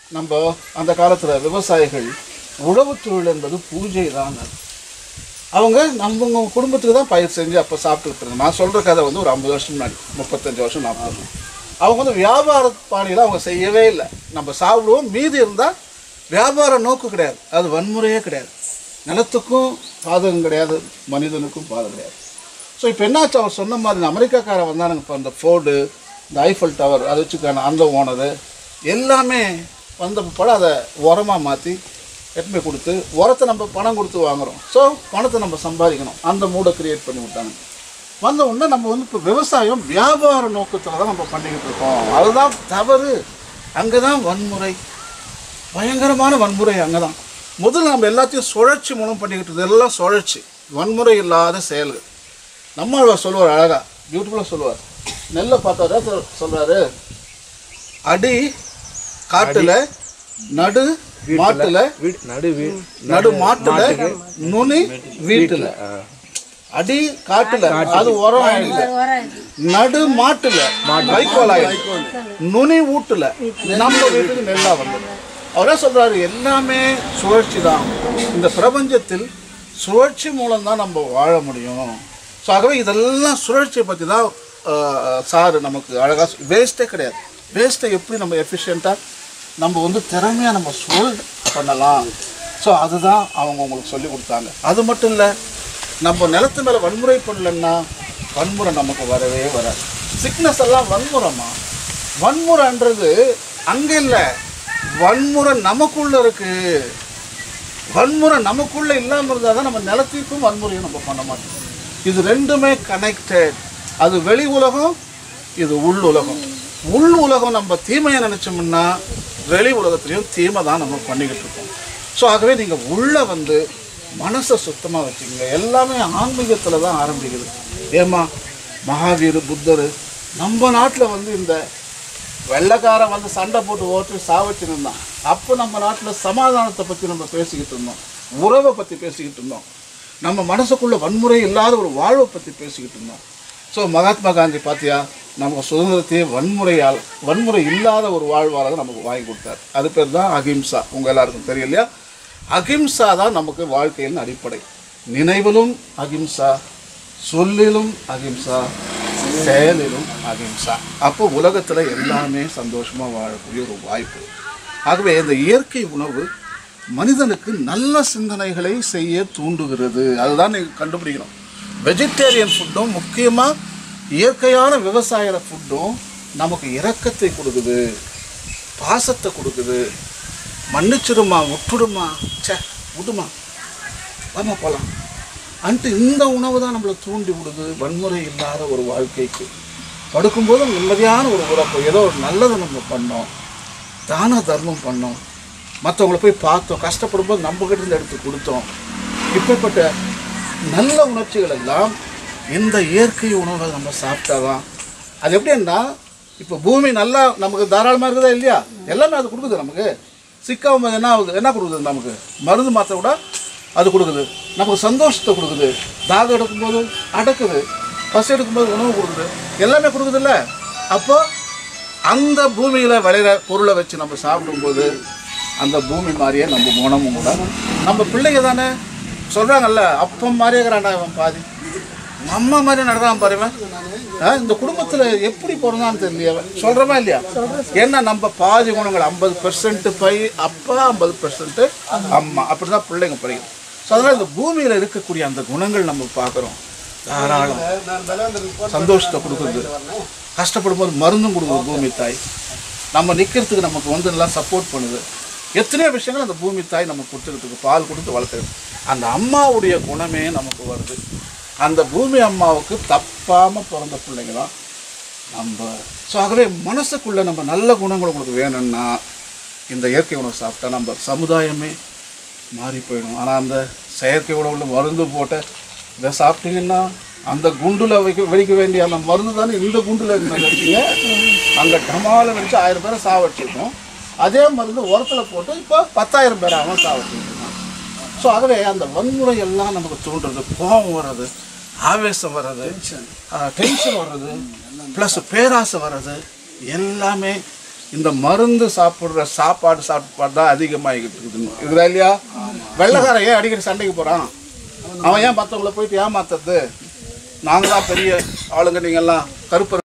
நம்ம அந்த காலத்தில் விவசாயிகள் உழவுத் தொழில் என்பது பூஜை தான் அவங்க நம்ம குடும்பத்துக்கு தான் பயிர் செஞ்சு அப்போ சாப்பிட்டுக்கிட்டு இருந்தாங்க நான் சொல்கிற கதை வந்து ஒரு ஐம்பது வருஷம் முன்னாடி முப்பத்தஞ்சு வருஷம் நாற்பது வருஷம் அவங்க வந்து வியாபார பாணியில் அவங்க செய்யவே இல்லை நம்ம சாப்பிடுவோம் மீதி இருந்தால் வியாபார நோக்கு கிடையாது அது வன்முறையே கிடையாது நிலத்துக்கும் பாதகம் கிடையாது மனிதனுக்கும் பாதகம் கிடையாது ஸோ இப்போ என்னாச்சு அவர் சொன்ன மாதிரி இந்த அமெரிக்காக்காரன் வந்தானுங்க இப்போ இந்த ஃபோர்டு இந்த ஐஃபல் டவர் அதை வச்சுக்கான அந்த ஓனரு எல்லாமே வந்த பிற்பாடு அதை உரமாக மாற்றி எடுத்துமே கொடுத்து உரத்தை நம்ம பணம் கொடுத்து வாங்குறோம் ஸோ பணத்தை நம்ம சம்பாதிக்கணும் அந்த மூடை கிரியேட் பண்ணி விட்டாங்க வந்த உடனே நம்ம வந்து இப்போ விவசாயம் வியாபார நோக்கத்தில் தான் நம்ம பண்ணிக்கிட்டு இருக்கோம் அதுதான் தவறு அங்கே தான் வன்முறை பயங்கரமான வன்முறை அங்கே தான் முதல்ல நம்ம எல்லாத்தையும் சுழற்சி மூலம் பண்ணிக்கிட்டு இருந்தது எல்லாம் சுழற்சி வன்முறை இல்லாத செயல்கள் நம்மாழ்வார் சொல்லுவார் அழகா பியூட்டிஃபுல்லாக சொல்லுவார் நெல்லை பார்த்தாரு சொல்கிறாரு அடி காட்டுல நடு மாட்டுல வீடு நடு வீடு நடு மாட்டுல நுனி வீட்டுல அடி காட்டுல அது உரம் ஆயிடுது நடு மாட்டுல வைக்கோல் ஆயிடுது நுனி வீட்டுல நம்ம வீட்டுக்கு நெல்லா வந்தது அவரே சொல்றாரு எல்லாமே சுழற்சி தான் இந்த பிரபஞ்சத்தில் சுழற்சி மூலம் தான் நம்ம வாழ முடியும் ஸோ ஆகவே இதெல்லாம் சுழற்சியை பற்றி தான் சார் நமக்கு அழகாக வேஸ்ட்டே கிடையாது வேஸ்ட்டை எப்படி நம்ம எஃபிஷியண்ட்டாக நம்ம வந்து திறமையாக நம்ம சொல் பண்ணலாம் ஸோ அதுதான் அவங்க உங்களுக்கு சொல்லி கொடுத்தாங்க அது மட்டும் இல்லை நம்ம நிலத்து மேலே வன்முறை பண்ணலன்னா வன்முறை நமக்கு வரவே வராது சிக்னஸ் எல்லாம் வன்முறைமா வன்முறைன்றது அங்கே இல்லை வன்முறை நமக்குள்ள இருக்கு வன்முறை நமக்குள்ள இல்லாமல் இருந்தால் தான் நம்ம நிலத்திற்கும் வன்முறையும் நம்ம பண்ண மாட்டோம் இது ரெண்டுமே கனெக்டட் அது வெளி உலகம் இது உள் உலகம் உள் உலகம் நம்ம தீமையை நினச்சோம்னா வெளி உலகத்துலேயும் தீமை தான் நம்ம பண்ணிக்கிட்டு இருக்கோம் ஸோ ஆகவே நீங்கள் உள்ளே வந்து மனசை சுத்தமாக வச்சுக்கோங்க எல்லாமே ஆன்மீகத்தில் தான் ஆரம்பிக்குது ஏமா மகாவீர் புத்தர் நம்ம நாட்டில் வந்து இந்த வெள்ளைக்காரன் வந்து சண்டை போட்டு ஓட்டு சாவச்சுன்னு இருந்தான் அப்போ நம்ம நாட்டில் சமாதானத்தை பற்றி நம்ம பேசிக்கிட்டு இருந்தோம் உறவை பற்றி பேசிக்கிட்டு இருந்தோம் நம்ம மனசுக்குள்ள வன்முறை இல்லாத ஒரு வாழ்வை பற்றி பேசிக்கிட்டு இருந்தோம் ஸோ மகாத்மா காந்தி பார்த்தியா நம்ம சுதந்திரத்தையே வன்முறையால் வன்முறை இல்லாத ஒரு வாழ்வாளர் நமக்கு வாங்கி கொடுத்தார் அது பேர் தான் அகிம்சா உங்கள் எல்லாருக்கும் தெரியும் இல்லையா அகிம்சா தான் நமக்கு வாழ்க்கையின் அடிப்படை நினைவிலும் அகிம்சா சொல்லிலும் அகிம்சா செயலிலும் அகிம்சா அப்போ உலகத்தில் எல்லாமே சந்தோஷமாக வாழக்கூடிய ஒரு வாய்ப்பு ஆகவே இந்த இயற்கை உணவு மனிதனுக்கு நல்ல சிந்தனைகளை செய்ய தூண்டுகிறது அதுதான் நீங்கள் கண்டுபிடிக்கணும் வெஜிடேரியன் ஃபுட்டும் முக்கியமாக இயற்கையான விவசாய ஃபுட்டும் நமக்கு இரக்கத்தை கொடுக்குது பாசத்தை கொடுக்குது மன்னிச்சிடுமா விட்டுடுமா ச்சே விடுமா வாமா போகலாம் அன்ட்டு இந்த உணவு தான் நம்மளை தூண்டி விடுது வன்முறை இல்லாத ஒரு வாழ்க்கைக்கு படுக்கும்போது நிம்மதியான ஒரு உறப்பு ஏதோ ஒரு நல்லதை நம்ம பண்ணோம் தான தர்மம் பண்ணோம் மற்றவங்கள போய் பார்த்தோம் கஷ்டப்படும்போது நம்ம கிட்ட இருந்து எடுத்து கொடுத்தோம் இப்படிப்பட்ட நல்ல உணர்ச்சிகள் எல்லாம் இந்த இயற்கை உணவை நம்ம சாப்பிட்டாதான் அது எப்படின்னா இப்போ பூமி நல்லா நமக்கு தாராளமாக இருக்குதா இல்லையா எல்லாமே அது கொடுக்குது நமக்கு சிக்காவும் போது என்ன ஆகுது என்ன கொடுக்குது நமக்கு மருந்து மாத்திரை கூட அது கொடுக்குது நமக்கு சந்தோஷத்தை கொடுக்குது தாகம் எடுக்கும்போது அடக்குது பசி எடுக்கும்போது உணவு கொடுக்குது எல்லாமே கொடுக்குதுல்ல அப்போ அந்த பூமியில் விளையிற பொருளை வச்சு நம்ம சாப்பிடும்போது அந்த பூமி மாதிரியே நம்ம குணமும் கூட நம்ம பிள்ளைங்க தானே சொல்கிறாங்கல்ல அப்பம் மாதிரியே இருக்கிறான்டா இவன் பாதி அம்மா மாதிரி நடக்கிறான் பாருவன் இந்த குடும்பத்தில் எப்படி பிறந்தான்னு தெரியல சொல்கிறவா இல்லையா ஏன்னா நம்ம பாதி குணங்கள் ஐம்பது பெர்சன்ட் பை அப்பா ஐம்பது பெர்சன்ட் அம்மா அப்படி தான் பிள்ளைங்க படிக்கும் ஸோ அதனால் இந்த பூமியில் இருக்கக்கூடிய அந்த குணங்கள் நம்ம பார்க்குறோம் தாராளம் சந்தோஷத்தை கொடுக்குறது கஷ்டப்படும் போது மருந்தும் கொடுக்குது பூமி தாய் நம்ம நிற்கிறதுக்கு நமக்கு வந்து நல்லா சப்போர்ட் பண்ணுது எத்தனையோ விஷயங்கள் அந்த பூமி தாய் நம்ம கொடுத்துருக்கு பால் கொடுத்து வளர்த்துருக்கு அந்த அம்மாவுடைய குணமே நமக்கு வருது அந்த பூமி அம்மாவுக்கு தப்பாமல் பிறந்த பிள்ளைங்க தான் நம்ம ஸோ ஆகவே மனசுக்குள்ளே நம்ம நல்ல குணங்கள் உங்களுக்கு வேணும்னா இந்த இயற்கை உணவு சாப்பிட்டா நம்ம சமுதாயமே மாறி போயிடும் ஆனால் அந்த செயற்கை உணவுல மருந்து போட்ட இதை சாப்பிட்டீங்கன்னா அந்த குண்டுல வைக்க வெடிக்க வேண்டிய அந்த மருந்து தானே இந்த குண்டுல வச்சுங்க அங்கே டமால வச்சு ஆயிரம் பேரை சாவடிச்சிருக்கோம் அதே மருந்து உரத்துல போட்டு இப்போ பத்தாயிரம் பேரை அவன் சாவடிச்சிருக்கான் ஸோ ஆகவே அந்த வன்முறை எல்லாம் நமக்கு தூண்டுறது கோபம் வர்றது ஆவேசம் வர்றது டென்ஷன் வர்றது ப்ளஸ் பேராசை வர்றது எல்லாமே இந்த மருந்து சாப்பிடுற சாப்பாடு சாப்பாடு தான் அதிகமாகிக்கிட்டு இருக்குது இருக்குதா இல்லையா வெள்ளைக்காரன் ஏன் அடிக்கடி சண்டைக்கு போறான் அவன் ஏன் மற்றவங்கள போயிட்டு ஏமாத்துறது நாங்க தான் பெரிய ஆளுங்க நீங்கெல்லாம் கருப்பு